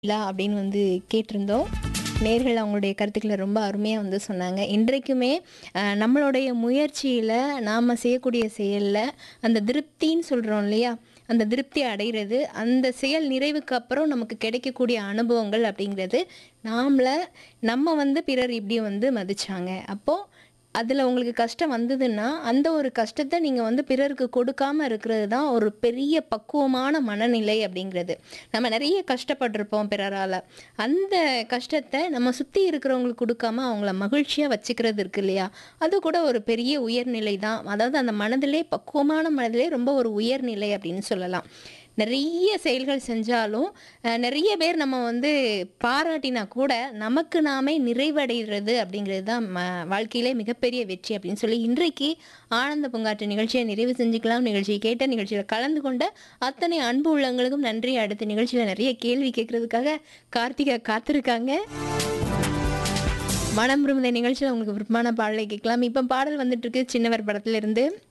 இல்லா அப்படின்னு வந்து கேட்டிருந்தோம் நேர்கள் அவங்களுடைய கருத்துக்களை ரொம்ப அருமையாக வந்து சொன்னாங்க இன்றைக்குமே அஹ், நம்மளுடைய முயற்சியில் நாம் செய்யக்கூடிய செயலில் அந்த திருப்தின்னு சொல்கிறோம் இல்லையா அந்த திருப்தி அடைகிறது அந்த செயல் நிறைவுக்கு அப்புறம் நமக்கு கிடைக்கக்கூடிய அனுபவங்கள் அப்படிங்கிறது நாமள நம்ம வந்து பிறர் இப்படி வந்து மதிச்சாங்க அப்போது அதில் உங்களுக்கு கஷ்டம் வந்ததுன்னா அந்த ஒரு கஷ்டத்தை நீங்கள் வந்து பிறருக்கு கொடுக்காம இருக்கிறது தான் ஒரு பெரிய பக்குவமான மனநிலை அப்படிங்கிறது நம்ம நிறைய கஷ்டப்பட்டிருப்போம் பிறரால் அந்த கஷ்டத்தை நம்ம சுற்றி இருக்கிறவங்களுக்கு கொடுக்காம அவங்கள மகிழ்ச்சியாக வச்சுக்கிறது இருக்கு இல்லையா அது கூட ஒரு பெரிய உயர்நிலை தான் அதாவது அந்த மனதிலே பக்குவமான மனதிலே ரொம்ப ஒரு உயர்நிலை அப்படின்னு சொல்லலாம் நிறைய செயல்கள் செஞ்சாலும் அஹ், நிறைய பேர் நம்ம வந்து பாராட்டினா கூட நமக்கு நாமே நிறைவடைகிறது அப்படிங்கிறது தான் ம வாழ்க்கையிலே மிகப்பெரிய வெற்றி அப்படின்னு சொல்லி இன்றைக்கு ஆனந்த பூங்காற்று நிகழ்ச்சியை நிறைவு செஞ்சுக்கலாம் நிகழ்ச்சியை கேட்ட நிகழ்ச்சியில் கலந்து கொண்ட அத்தனை அன்பு உள்ளங்களுக்கும் நன்றி அடுத்த நிகழ்ச்சியில் நிறைய கேள்வி கேட்கறதுக்காக கார்த்திகா காத்திருக்காங்க மனம் விரும்புத நிகழ்ச்சியில் உங்களுக்கு விருப்பமான பாடலை கேட்கலாம் இப்போ பாடல் வந்துட்டு இருக்கு சின்னவர் படத்துல இருந்து